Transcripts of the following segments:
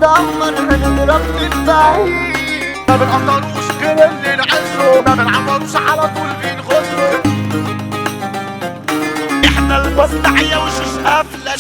مدمر هنضرب من بعيد ما بنقدروش غير اللي نعزه ما بنعمروش على طول بنغزه احنا المصنعية وشوش قافلة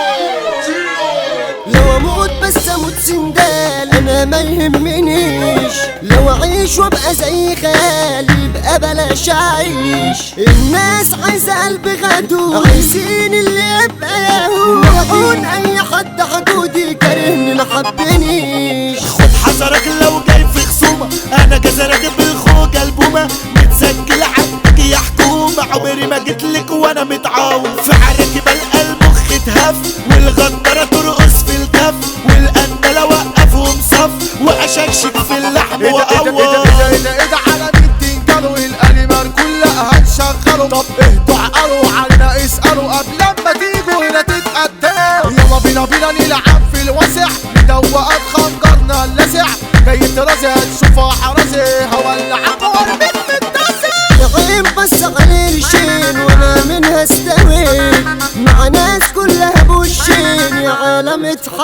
لو اموت بس اموت سندال انا ما يهمنيش لو اعيش وابقى زي خيالي يبقى بلاش اعيش الناس عايزه قلب غدود عايزين اللي يبقى يهود يعون اي حد حدودي كارهني ما حبنيش خد حذرك لو جاي في خصومة انا جزرك بالخوجة البومة متسجل عندك يا حكومة عمري ما جيتلك وانا متعاون في عركي بلقى المخ اتهف والغدارة ترقص في الكف والقندلة وقفهم صف واشكشك في اللحم ايه ده ايه ده ايه ده واقوى ايه ده ايه ده على مين تنجلوا الانيمال كلها هنشغلوا طب اهدوا عقلوا علينا اسألوا قبل ما تيجوا هنا تتقدموا يلا بينا بينا نلعب في الواسع ندوقك خنجرنا اللاسع جاي ترازي هتشوفها حرازي هولعك وارميك متسع نعيم بس على قرشين وانا منها استويت مع ناس كلها بوشين يا عالم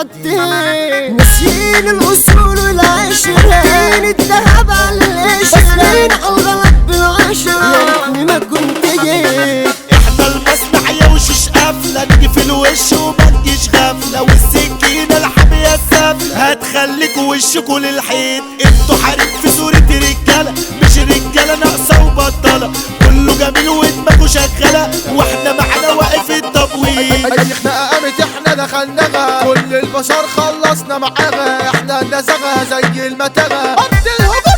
اتحدين ناسيين الاصول والعشرين الذهب على القشرين على الغلط بالعشرة يا ريتني ما كنت جيت احنا المصنعية وشوش قافلة نجي في الوش وما تجيش غفلة والسكينة الحامية السافلة هتخليك وشكوا للحيط انتوا حريم في صورة رجالة مش رجالة ناقصة وبطلة كله جميل ودماغه شغالة واحنا معانا واقف التبويب اي خناقه قامت احنا دخلناها كل البشر خلصنا معاها احنا النزغه زي المتغه قد الهجوم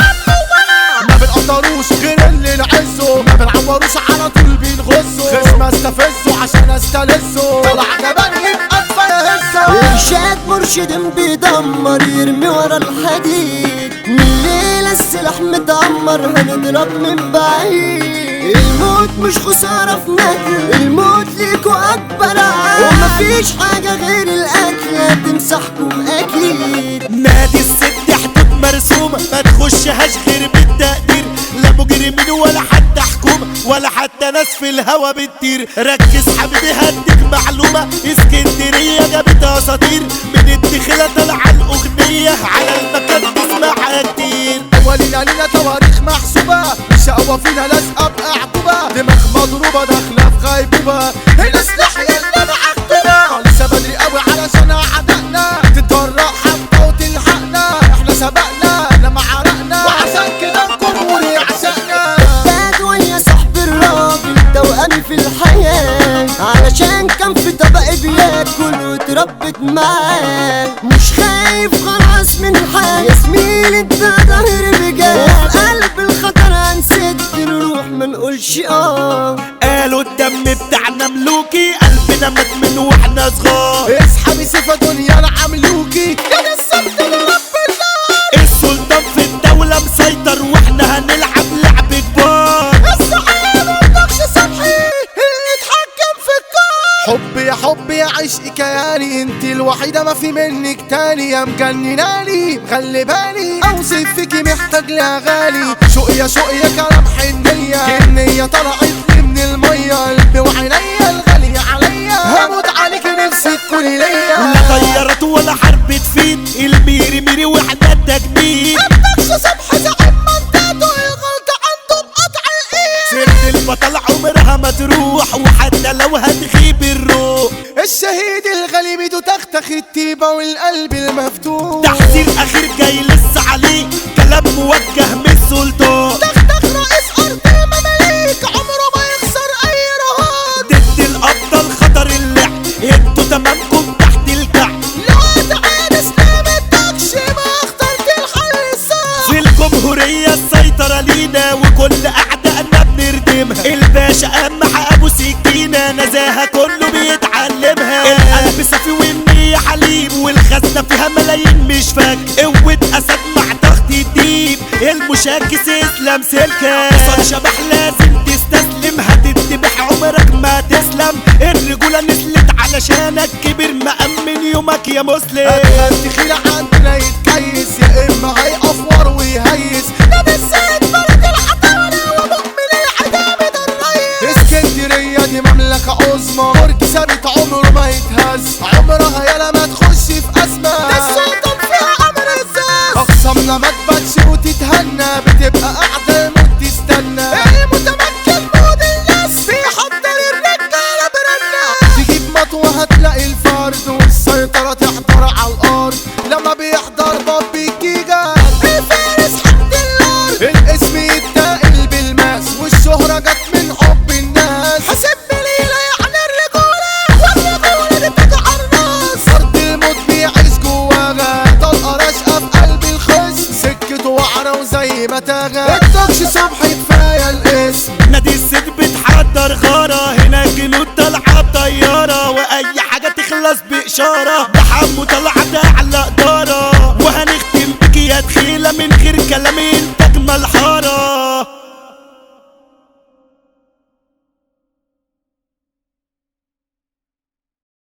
نلعب ما بنقدروش غير اللي نعزه ما بنعوروش على طول بنغزه خصم استفزه عشان استلزه طلع جبان يبقى كفايه هزه إرشاد مرشد بيدمر يرمي ورا الحديد من الليلة السلاح مدمر هنضرب من بعيد الموت مش خسارة في نقل الموت ليكوا أكبر عاد ومفيش حاجة غير الأكل هتمسحكم أكيد نادي الست حدود مرسومة ما تخشهاش غير بالتقدير لا مجرمين ولا حتى حكومة ولا حتى ناس في الهوا بتطير ركز حبيبي هديك معلومة اسكندرية جابت اساطير من الدخلة طالعة الأغنية على المكان تسمعها كتير ولينا لينا تواريخ محسوبة الشقوة فينا لازقة بأعقوبة دماغ مضروبة داخلة في غيبوبة هنا سلاح يلا معقوبة لسه بدري قوي علشان أعدائنا تتجرأ حتى وتلحقنا احنا سبقنا لما عرقنا وعشان كده الجمهور يعشقنا باد ويا صاحب الراجل توأمي في الحياة علشان كان في طبق بياكل واتربت معاه مش خايف خلاص من حاجة يا زميلي انت ظهر بجاه وفي قلب الخطر هنسد نروح ما نقولش اه قالوا الدم بتاعنا ملوكي قلبنا مات من واحنا صغار اسحبي سيفة دنيا العملوكي يا نسبت لرب الله السلطان في الدولة مسيطر واحنا هنلعب لعب كبار الصحيح مبدخش سطحي اللي اتحكم في الكون حبي يا حبي يا عشق كياني انت الوحيدة ما في منك تاني يا مجنناني مخلي بالي اوصف فيكي محتاج لاغاني شوق يا شوق يا كلام حنية كنية طلعت لي من المية قلبي وعينيا الغالية عليا هموت عليك نفسي تكوني ليا لا طيارات ولا حرب تفيد الميري ميري واحنا التجميد مبدخش سمح زعيم منطقته الغلط عنده بقطع الايد سيرة البطل عمرها ما تروح وحتى لو هتغيب الروح الشهيد الغالي بيدو تختخ التيبة والقلب المفتوح تحذير اخير جاي لسه عليه كلام موجه من السلطان تختخ رئيس ارض المماليك عمره ما يخسر اي رهان ضد الابطال خطر اللعب انتوا تمامكم تحت الكعب لو تعاد اسلام الدكش ما اخترت الحل الصعب في الجمهورية السيطرة لينا وكل أعدائنا بنردمها الباشا أما أبو سكينة نزاهة كله بيتعلمها القلب صافي والنية حليب والخزنة فيها ملايين مش فاك قوة أسد مع ضغط الديب المشاكس اسلام سلكة صار شبح لازم تستسلم هتتبح عمرك ما تسلم الرجولة نزلت علشانك كبر مأمن يومك يا مسلم هتغني خيلة عندنا يتكيس يا اما هيقف